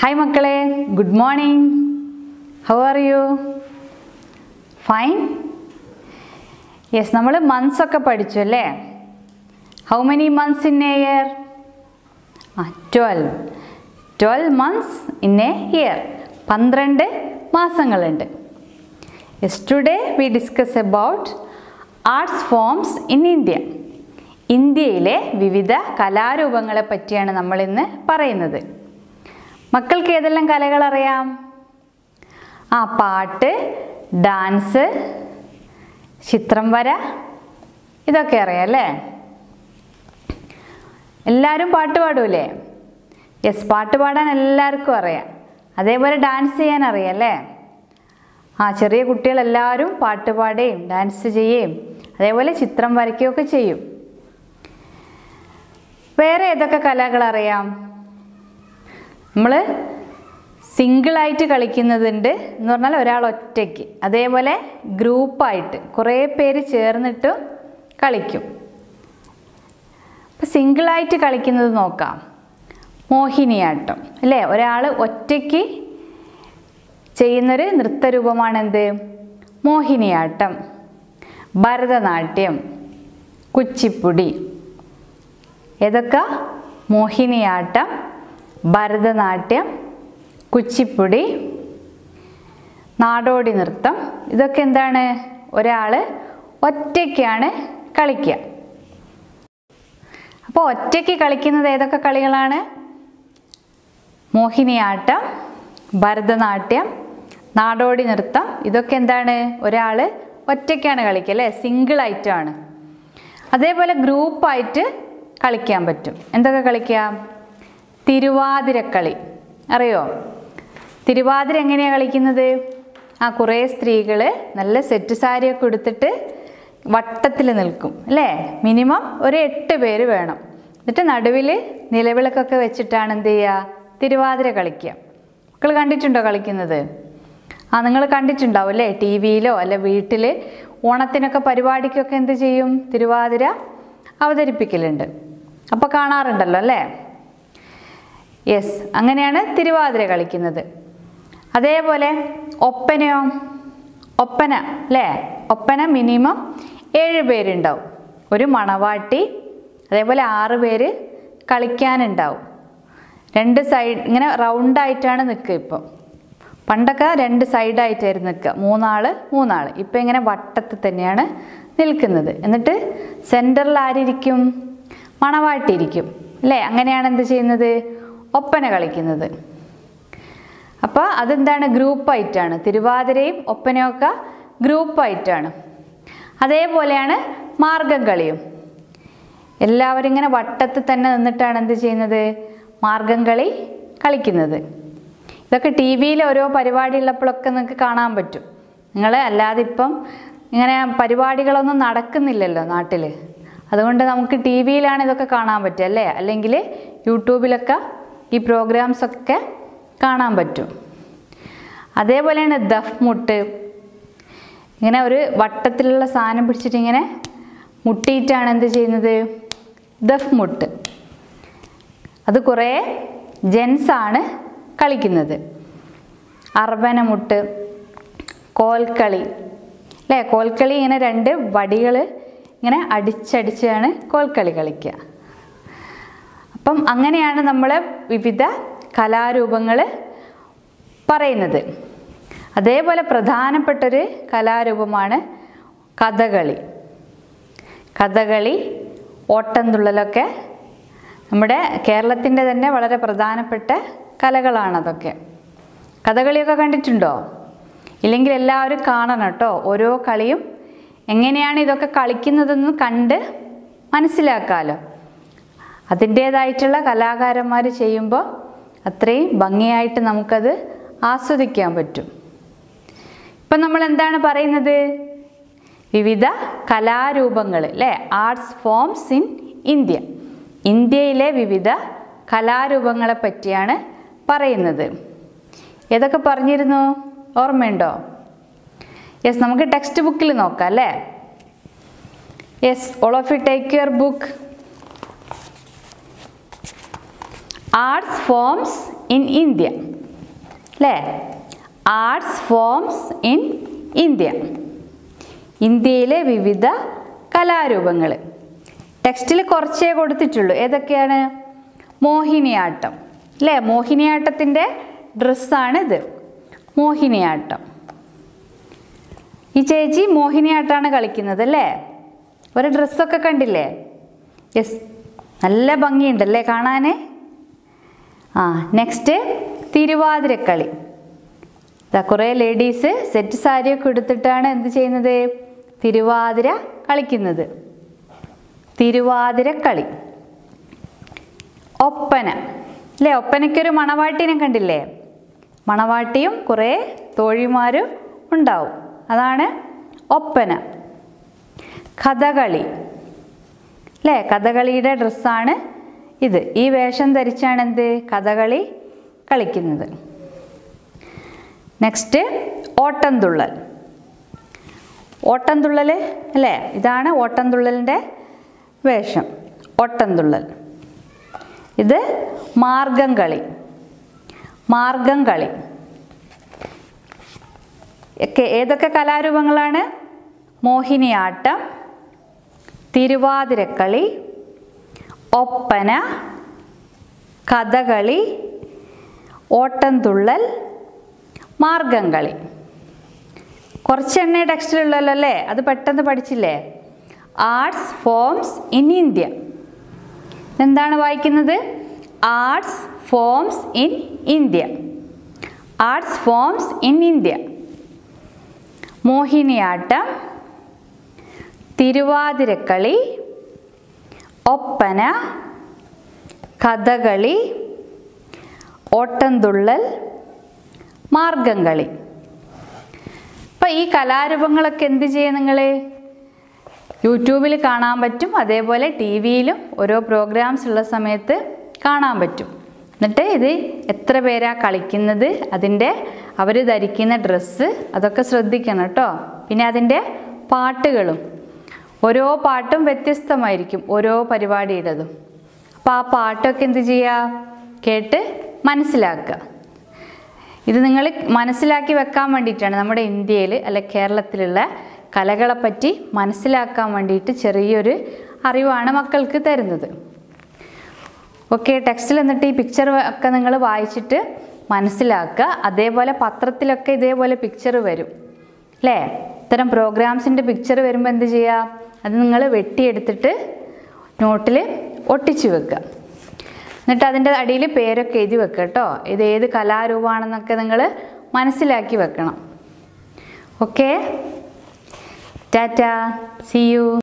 hi മക്കളെ good morning how are you fine yes നമ്മൾ months ഒക്കെ പഠിച്ചു അല്ലേ how many months in a year ah twelve twelve months in a year പന്ത്രണ്ട് മാസങ്ങളുണ്ട് yes today we discuss about arts forms in India ഇന്ത്യയിലെ വിവിധ കലാരൂപങ്ങളെ പറ്റിയാണ് നമ്മൾ ഇന്ന് പറയുന്നത് മക്കൾക്ക് ഏതെല്ലാം കലകൾ അറിയാം ആ പാട്ട് ഡാൻസ് ചിത്രം വര ഇതൊക്കെ അറിയാം അല്ലേ എല്ലാവരും പാട്ട് പാടൂലേ യെസ് പാട്ട് പാടാൻ എല്ലാവർക്കും അറിയാം അതേപോലെ ഡാൻസ് ചെയ്യാൻ അറിയാം അല്ലേ ആ ചെറിയ കുട്ടികളെല്ലാവരും പാട്ട് പാടുകയും ഡാൻസ് ചെയ്യുകയും അതേപോലെ ചിത്രം വരയ്ക്കുകയൊക്കെ ചെയ്യും വേറെ ഏതൊക്കെ കലകൾ അറിയാം നമ്മൾ സിംഗിളായിട്ട് കളിക്കുന്നതുണ്ട് എന്ന് പറഞ്ഞാൽ ഒരാൾ ഒറ്റയ്ക്ക് അതേപോലെ ഗ്രൂപ്പായിട്ട് കുറേ പേര് ചേർന്നിട്ടും കളിക്കും അപ്പം സിംഗിളായിട്ട് കളിക്കുന്നത് നോക്കാം മോഹിനിയാട്ടം അല്ലേ ഒരാൾ ഒറ്റയ്ക്ക് ചെയ്യുന്നൊരു നൃത്തരൂപമാണെന്ത് മോഹിനിയാട്ടം ഭരതനാട്യം കുച്ചിപ്പുടി ഏതൊക്കെ മോഹിനിയാട്ടം ഭരതനാട്യം കുച്ചിപ്പുടി നാടോടി നൃത്തം ഇതൊക്കെ എന്താണ് ഒരാൾ ഒറ്റയ്ക്കാണ് കളിക്കുക അപ്പോൾ ഒറ്റയ്ക്ക് കളിക്കുന്നത് ഏതൊക്കെ കളികളാണ് മോഹിനിയാട്ടം ഭരതനാട്യം നാടോടി നൃത്തം ഇതൊക്കെ എന്താണ് ഒരാൾ ഒറ്റയ്ക്കാണ് കളിക്കുക അല്ലേ സിംഗിൾ ആയിട്ടാണ് അതേപോലെ ഗ്രൂപ്പായിട്ട് കളിക്കാൻ പറ്റും എന്തൊക്കെ കളിക്കാം തിരുവാതിരക്കളി അറിയോ തിരുവാതിര എങ്ങനെയാണ് കളിക്കുന്നത് ആ കുറേ സ്ത്രീകൾ നല്ല സെറ്റ് സാരിയൊക്കെ എടുത്തിട്ട് വട്ടത്തിൽ നിൽക്കും അല്ലേ മിനിമം ഒരു എട്ട് പേര് വേണം എന്നിട്ട് നടുവിൽ നിലവിളക്കൊക്കെ വെച്ചിട്ടാണ് എന്ത് ചെയ്യുക തിരുവാതിര കളിക്കുക മക്കൾ കണ്ടിട്ടുണ്ടോ കളിക്കുന്നത് ആ നിങ്ങൾ കണ്ടിട്ടുണ്ടാവും അല്ലേ ടി വിയിലോ അല്ലെ വീട്ടിൽ ഓണത്തിനൊക്കെ പരിപാടിക്കൊക്കെ എന്ത് ചെയ്യും തിരുവാതിര അവതരിപ്പിക്കലുണ്ട് അപ്പോൾ കാണാറുണ്ടല്ലോ അല്ലേ യെസ് അങ്ങനെയാണ് തിരുവാതിര കളിക്കുന്നത് അതേപോലെ ഒപ്പനയോ ഒപ്പന അല്ലേ ഒപ്പന മിനിമം ഏഴ് പേരുണ്ടാവും ഒരു മണവാട്ടി അതേപോലെ ആറ് പേര് കളിക്കാനുണ്ടാവും രണ്ട് സൈഡ് ഇങ്ങനെ റൗണ്ടായിട്ടാണ് നിൽക്കുക ഇപ്പോൾ പണ്ടൊക്കെ രണ്ട് സൈഡായിട്ടായിരുന്നു നിൽക്കുക മൂന്നാൾ മൂന്നാൾ ഇപ്പം ഇങ്ങനെ വട്ടത്തിൽ തന്നെയാണ് നിൽക്കുന്നത് എന്നിട്ട് സെൻറ്ററിൽ ആരിരിക്കും മണവാട്ടി ഇരിക്കും അല്ലേ അങ്ങനെയാണ് എന്ത് ചെയ്യുന്നത് ഒപ്പന കളിക്കുന്നത് അപ്പോൾ അതെന്താണ് ഗ്രൂപ്പായിട്ടാണ് തിരുവാതിരയും ഒപ്പനയൊക്കെ ഗ്രൂപ്പായിട്ടാണ് അതേപോലെയാണ് മാർഗം കളിയും എല്ലാവരും ഇങ്ങനെ വട്ടത്തിൽ തന്നെ നിന്നിട്ടാണ് എന്ത് ചെയ്യുന്നത് മാർഗം കളി കളിക്കുന്നത് ഇതൊക്കെ ടി വിയിൽ ഓരോ പരിപാടി ഉള്ളപ്പോഴൊക്കെ നിങ്ങൾക്ക് കാണാൻ പറ്റും നിങ്ങൾ അല്ലാതെ ഇപ്പം ഇങ്ങനെ പരിപാടികളൊന്നും നടക്കുന്നില്ലല്ലോ നാട്ടിൽ അതുകൊണ്ട് നമുക്ക് ടി വിയിലാണ് ഇതൊക്കെ കാണാൻ പറ്റുക അല്ലേ അല്ലെങ്കിൽ യൂട്യൂബിലൊക്കെ ഈ പ്രോഗ്രാംസ് ഒക്കെ കാണാൻ പറ്റും അതേപോലെയാണ് ദഫ് മുട്ട് ഇങ്ങനെ ഒരു വട്ടത്തിലുള്ള സാധനം പിടിച്ചിട്ട് ഇങ്ങനെ മുട്ടിയിട്ടാണ് എന്ത് ചെയ്യുന്നത് ദഫ് മുട്ട് അത് കുറേ ജെൻസാണ് കളിക്കുന്നത് അർബനമുട്ട് കോൽക്കളി അല്ലേ കോൽക്കളി ഇങ്ങനെ രണ്ട് വടികൾ ഇങ്ങനെ അടിച്ചടിച്ചാണ് കോൽക്കളി കളിക്കുക അപ്പം അങ്ങനെയാണ് നമ്മൾ വിവിധ കലാരൂപങ്ങൾ പറയുന്നത് അതേപോലെ പ്രധാനപ്പെട്ടൊരു കലാരൂപമാണ് കഥകളി കഥകളി ഓട്ടംതുള്ളലൊക്കെ നമ്മുടെ കേരളത്തിൻ്റെ തന്നെ വളരെ പ്രധാനപ്പെട്ട കലകളാണ് അതൊക്കെ കഥകളിയൊക്കെ കണ്ടിട്ടുണ്ടോ ഇല്ലെങ്കിൽ എല്ലാവരും കാണണം കേട്ടോ ഓരോ കളിയും എങ്ങനെയാണ് ഇതൊക്കെ കളിക്കുന്നതെന്ന് കണ്ട് മനസ്സിലാക്കാമല്ലോ അതിൻ്റേതായിട്ടുള്ള കലാകാരന്മാർ ചെയ്യുമ്പോൾ അത്രയും ഭംഗിയായിട്ട് നമുക്കത് ആസ്വദിക്കാൻ പറ്റും ഇപ്പം നമ്മൾ എന്താണ് പറയുന്നത് വിവിധ കലാരൂപങ്ങൾ അല്ലേ ആർട്സ് ഫോംസ് ഇൻ ഇന്ത്യ ഇന്ത്യയിലെ വിവിധ കലാരൂപങ്ങളെ പറ്റിയാണ് പറയുന്നത് ഏതൊക്കെ പറഞ്ഞിരുന്നു ഓർമ്മയുണ്ടോ യെസ് നമുക്ക് ടെക്സ്റ്റ് ബുക്കിൽ നോക്കാം അല്ലേ yes all of you take your book arts forms in India അല്ലേ ആർട്സ് ഫോംസ് ഇൻ ഇന്ത്യ ഇന്ത്യയിലെ വിവിധ കലാരൂപങ്ങൾ ടെക്സ്റ്റിൽ കുറച്ചേ കൊടുത്തിട്ടുള്ളൂ ഏതൊക്കെയാണ് മോഹിനിയാട്ടം അല്ലേ മോഹിനിയാട്ടത്തിൻ്റെ ഡ്രസ്സാണ് ഇത് മോഹിനിയാട്ടം ഈ ചേച്ചി മോഹിനിയാട്ടമാണ് കളിക്കുന്നത് അല്ലേ ഒരു ഡ്രസ്സൊക്കെ കണ്ടില്ലേ യെസ് നല്ല ഭംഗിയുണ്ടല്ലേ കാണാൻ ആ നെക്സ്റ്റ് തിരുവാതിരക്കളി ഇതാ കുറേ ലേഡീസ് സെറ്റ് സാരിയൊക്കെ എടുത്തിട്ടാണ് എന്ത് ചെയ്യുന്നത് തിരുവാതിര കളിക്കുന്നത് തിരുവാതിരക്കളി ഒപ്പന അല്ലേ ഒപ്പനയ്ക്കൊരു മണവാട്ടിനെ കണ്ടില്ലേ മണവാട്ടിയും കുറേ തോഴിമാരും ഉണ്ടാവും അതാണ് ഒപ്പന കഥകളി അല്ലേ കഥകളിയുടെ ഡ്രസ്സാണ് ഇത് ഈ വേഷം ധരിച്ചാണ് എന്ത് കഥകളി കളിക്കുന്നത് നെക്സ്റ്റ് ഓട്ടംതുള്ളൽ ഓട്ടംതുള്ളൽ അല്ലേ ഇതാണ് ഓട്ടംതുള്ളലിൻ്റെ വേഷം ഓട്ടംതുള്ളൽ ഇത് മാർഗം കളി മാർഗം കളി ഒക്കെ ഏതൊക്കെ കലാരൂപങ്ങളാണ് മോഹിനിയാട്ടം തിരുവാതിരക്കളി ഒപ്പന കഥകളി ഓട്ടംതുള്ളൽ മാർഗം കളി കുറച്ചെണ്ണ ടെക്സ്റ്റിലുള്ളല്ലോ അല്ലേ അത് പെട്ടെന്ന് പഠിച്ചില്ലേ ആർട്സ് ഫോംസ് ഇൻ ഇന്ത്യ എന്താണ് വായിക്കുന്നത് arts forms in India arts forms in India Mohiniyattam Thiruvathirakali Oppana Kathakali Ottamthullal Margam Kali അപ്പം ഈ കലാരൂപങ്ങളൊക്കെ എന്ത് ചെയ്യുക നിങ്ങൾ യൂട്യൂബിൽ കാണാൻ പറ്റും അതേപോലെ ടി വിയിലും ഓരോ പ്രോഗ്രാംസ് ഉള്ള സമയത്ത് കാണാൻ പറ്റും എന്നിട്ട് ഇത് എത്ര പേരാ കളിക്കുന്നത് അതിൻ്റെ അവർ ധരിക്കുന്ന ഡ്രസ്സ് അതൊക്കെ ശ്രദ്ധിക്കണം കേട്ടോ പിന്നെ അതിൻ്റെ പാട്ടുകളും ഓരോ പാട്ടും വ്യത്യസ്തമായിരിക്കും ഓരോ പരിപാടിയുടേതും അപ്പോൾ ആ പാട്ടൊക്കെ എന്ത് ചെയ്യുക കേട്ട് മനസ്സിലാക്കുക ഇത് നിങ്ങൾ മനസ്സിലാക്കി വെക്കാൻ വേണ്ടിയിട്ടാണ് നമ്മുടെ ഇന്ത്യയിൽ അല്ലെ കേരളത്തിലുള്ള കലകളെപ്പറ്റി മനസ്സിലാക്കാൻ വേണ്ടിയിട്ട് ചെറിയൊരു അറിവാണ് മക്കൾക്ക് തരുന്നത് ഓക്കെ ടെക്സ്റ്റിൽ എന്നിട്ട് ഈ പിക്ചർ ഒക്കെ നിങ്ങൾ വായിച്ചിട്ട് മനസ്സിലാക്കുക അതേപോലെ പത്രത്തിലൊക്കെ ഇതേപോലെ പിക്ചർ വരും അല്ലേ ഇത്തരം പ്രോഗ്രാംസിൻ്റെ പിക്ചർ വരുമ്പോൾ എന്ത് ചെയ്യുക അത് നിങ്ങൾ വെട്ടിയെടുത്തിട്ട് നോട്ടിൽ ഒട്ടിച്ച് വെക്കുക എന്നിട്ട് അതിൻ്റെ അടിയിൽ പേരൊക്കെ എഴുതി വെക്കുക കേട്ടോ ഇത് ഏത് കലാരൂപമാണെന്നൊക്കെ നിങ്ങൾ മനസ്സിലാക്കി വെക്കണം ഓക്കെ ടാറ്റ സി യു